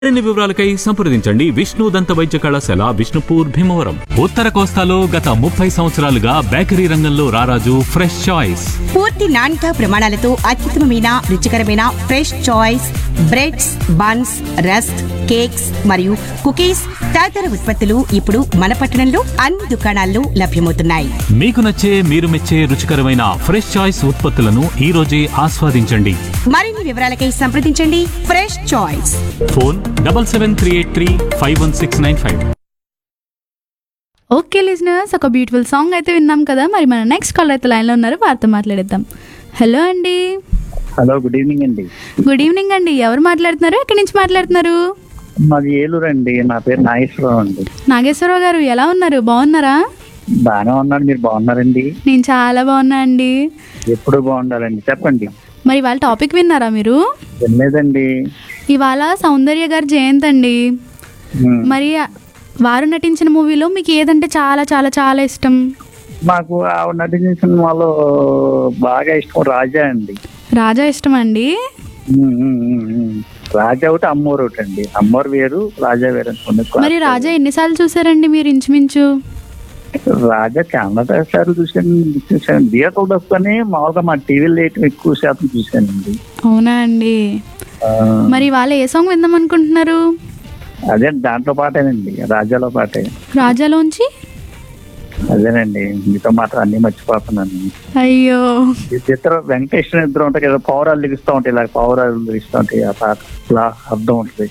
మరిన్ని వివరాలకై సంప్రదించండి విష్ణు దంత వైద్య కళాశాల విష్ణుపూర్ భీమవరం ఉత్తర కోస్తాలో గత ముప్పై సంవత్సరాలుగా బేకరీ రంగంలో రారాజు ఫ్రెష్ చాయిస్ పూర్తి నాణ్యత ప్రమాణాలతో అత్యుత్తమమైన రుచికరమైన fresh choice breads buns rusk cakes మరియు కుకీస్ తదితర ఉత్పత్తులు ఇప్పుడు మన పట్టణంలో అన్ని దుకాణాల్లో లభ్యమవుతున్నాయి మీకు నచ్చే మీరు మెచ్చే రుచికరమైన ఫ్రెష్ చాయిస్ ఉత్పత్తులను ఈ రోజే ఆస్వాదించండి మరిన్ని వివరాలకై సంప్రదించండి fresh choice phone double seven three eight three five one six nine five okay listeners ఒక బ్యూటిఫుల్ సాంగ్ అయితే విన్నాం కదా మరి మన నెక్స్ట్ కాల్ అయితే లైన్లో ఉన్నారు వారితో మాట్లాడేద్దాం హలో అండి హలో గుడ్ ఈవినింగ్ అండి గుడ్ ఈవినింగ్ అండి ఎవరు మాట్లాడుతున్నారు ఎక్కడి నుంచి మాట్లాడుతున్నారు మాది ఏలూరు అండి నా పేరు నాగేశ్వరరావు అండి నాగేశ్వరరావు గారు ఎలా ఉన్నారు బాగున్నారా బాగానే ఉన్నాడు మీరు బాగున్నారండి నేను చాలా బాగున్నా అండి ఎప్పుడు బాగుండాలండి చెప్పండి మరి వాళ్ళ టాపిక్ విన్నారా మీరు వినలేదండి ఇవాళ సౌందర్య గారి జయంతి అండి ఉమ్. మరి వారు నటించిన మూవీలో మీకు ఏదంటే చాలా చాలా చాలా ఇష్టం మాకు ఆవిడ నటించిన సినిమాలో బాగా ఇష్టం రాజా అండి రాజా ఇష్టం అండి ఉమ్, ఉమ్, ఉమ్, ఉమ్. రాజా ఒకటి అమ్మోరు ఒకటి అండి అమ్మోరు వేరు రాజా వేరు అనుకోండి మరి రాజా ఎన్నిసార్లు చూసారండి మీరు ఇంచుమించు రాజా చాలా సార్లు చూశాను చూశాను థియేటర్ వస్తేనే మామూలుగా మా టీవీలో వేయటం ఎక్కువ శాతం చూశానండి అవునా అండి ఆ, మరి వాళ్ళు ఏ సాంగ్ విందాం అనుకుంటున్నారు అదే దాంట్లో పాటేనండి రాజాలో పాటే రాజాలోంచి అదేనండి మీతో మాత్రం అన్ని మర్చిపోతున్నాను అయ్యో ఇద్దరు వెంకటేశ్వర ఇద్దరు ఉంటాయి కదా పౌరాలు లిగిస్తూ ఉంటాయి ఇలా పౌరాలు లిగిస్తూ ఉంటాయి ఆ పాట ఇలా అర్థం ఉంటుంది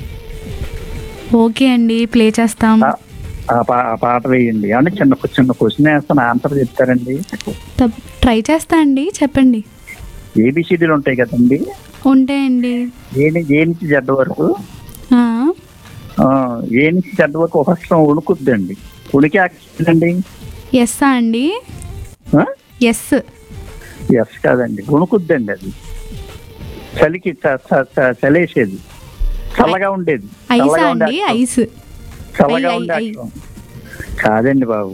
ఓకే అండి ప్లే చేస్తాం ఆ- ఆ పా- ఆ పాట వేయండి అంటే చిన్న చిన్న క్వశ్చన్ వేస్తాను ఆన్సర్ చెప్తారండి తప్- ట్రై చేస్తా అండి చెప్పండి ఏబిసిడీలు ఉంటాయి కదండి ఉంటాయండి ఏ ని- ఏ నుంచి జడ్డ వరకు ఆ, ఆ, ఏ నుంచి జడ్డ వరకు ఒక అక్షరం ఉణుకుద్దండి ఉనికి అక్షరండి ఎస్ ఆ అండి ఎస్ ఎస్ కాదండి ఉణుకుద్దండి అది చలికి చ- చ- చ- చలేసేది చల్లగా ఉండేది ఐసా చల్లగా ఉండే అండి అక్షరం. ఐస్ చల్లగా ఐ, ఉండే ఐ, ఐ. అక్షరం. కాదండి బాబు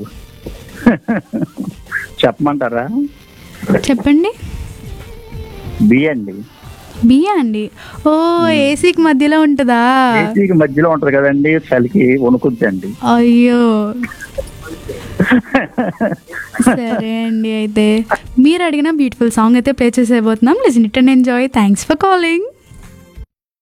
చెప్పమంటారా చెప్పండి బి అండి బియ్య అండి ఓ ఏసీకి మధ్యలో ఉంటుందా ఏసీకి మధ్యలో ఉంటది కదండి చలికి వణుకుద్దండి అయ్యో సరే అండి అయితే మీరు అడిగిన బ్యూటిఫుల్ సాంగ్ అయితే ప్లే చేసేయబోతున్నాం listen it and enjoy thanks for calling